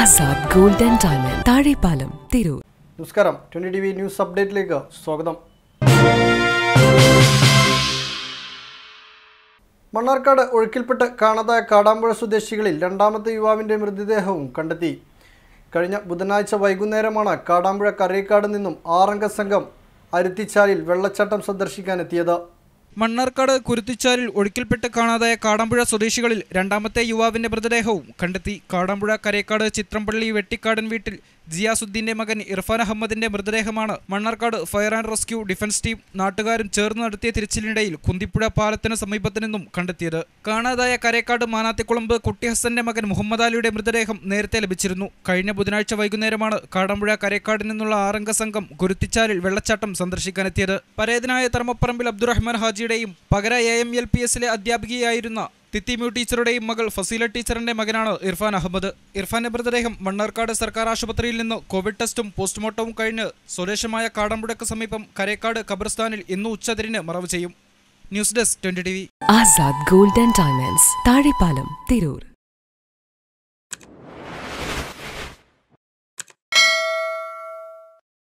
Azad gold and diamond Thazhepalam Tirur നമസ്കാരം twenty T V news അപ്ഡേറ്റിലേക്ക് സ്വാഗതം മണ്ണാർക്കാട് ഒഴുക്കിൽപ്പെട്ട് കാണാതായ കാടാമ്പുഴ സ്വദേശികളിൽ രണ്ടാമത്തെ യുവാവിൻ്റെ മൃതദേഹവും കണ്ടെത്തി കഴിഞ്ഞ ബുധനാഴ്ച വൈകുന്നേരമാണ് കാടാമ്പുഴ കരേക്കാട് നിന്നും ആറംഗ സംഘം അരുത്തിച്ചാലിൽ വെള്ളച്ചാട്ടം സന്ദർശിക്കാനെത്തിയത് മണ്ണാർക്കാട് കുരുത്തിച്ചാലിൽ ഒഴുക്കിൽപ്പെട്ട് കാണാതായ കാടാമ്പുഴ സ്വദേശികളിൽ രണ്ടാമത്തെ യുവാവിന്റെ മൃതദേഹവും കണ്ടെത്തി കാടാമ്പുഴ കരേക്കാട് ചിത്രംപള്ളി വെട്ടിക്കാടൻ വീട്ടിൽ ജിയാസുദ്ദീന്റെ മകൻ ഇർഫാൻ അഹമ്മദിന്റെ മൃതദേഹമാണ് Mannarkkad fire and rescue defence team നാട്ടുകാരും ചേർന്ന് നടത്തിയ തിരച്ചിലിനിടയിൽ കുന്തിപ്പുഴ പാലത്തിന് സമീപത്തു നിന്നും കണ്ടെത്തിയത് കാണാതായ കരേക്കാട് മാനാത്തിക്കുളമ്പ് കുട്ടി ഹസന്റെ മകൻ മുഹമ്മദ് അലിയുടെ മൃതദേഹം നേരത്തെ ലഭിച്ചിരുന്നു കഴിഞ്ഞ ബുധനാഴ്ച വൈകുന്നേരമാണ് കാടാമ്പുഴ കരേക്കാട് നിന്നുള്ള ആറംഗ സംഘം കുരുത്തിച്ചാലിൽ വെള്ളച്ചാട്ടം സന്ദർശിക്കാനെത്തിയത് പരേതനായ തർമ്മപ്പറമ്പിൽ അബ്ദുറഹ്മാൻ ഹാജിയുടെയും Pakara A M L P എസിലെ അധ്യാപികയായിരുന്ന തിത്തിമ്യു ടീച്ചറുടെയും മകൾ ഫസീല ടീച്ചറിന്റെ മകനാണ് ഇർഫാൻ അഹമ്മദ് ഇർഫാന്റെ മൃതദേഹം മണ്ണാർക്കാട് സർക്കാർ ആശുപത്രിയിൽ നിന്ന് കോവിഡ് ടെസ്റ്റും പോസ്റ്റ്മോർട്ടവും കഴിഞ്ഞ് സ്വദേശമായ കാടമ്പുഴക്ക് സമീപം കരേക്കാട് ഖബർസ്ഥാനിൽ ഇന്ന് ഉച്ചതിരിഞ്ഞ് മറവ് ചെയ്യും news desk twenty T Azad gold and diamonds Thazhepalam Tirur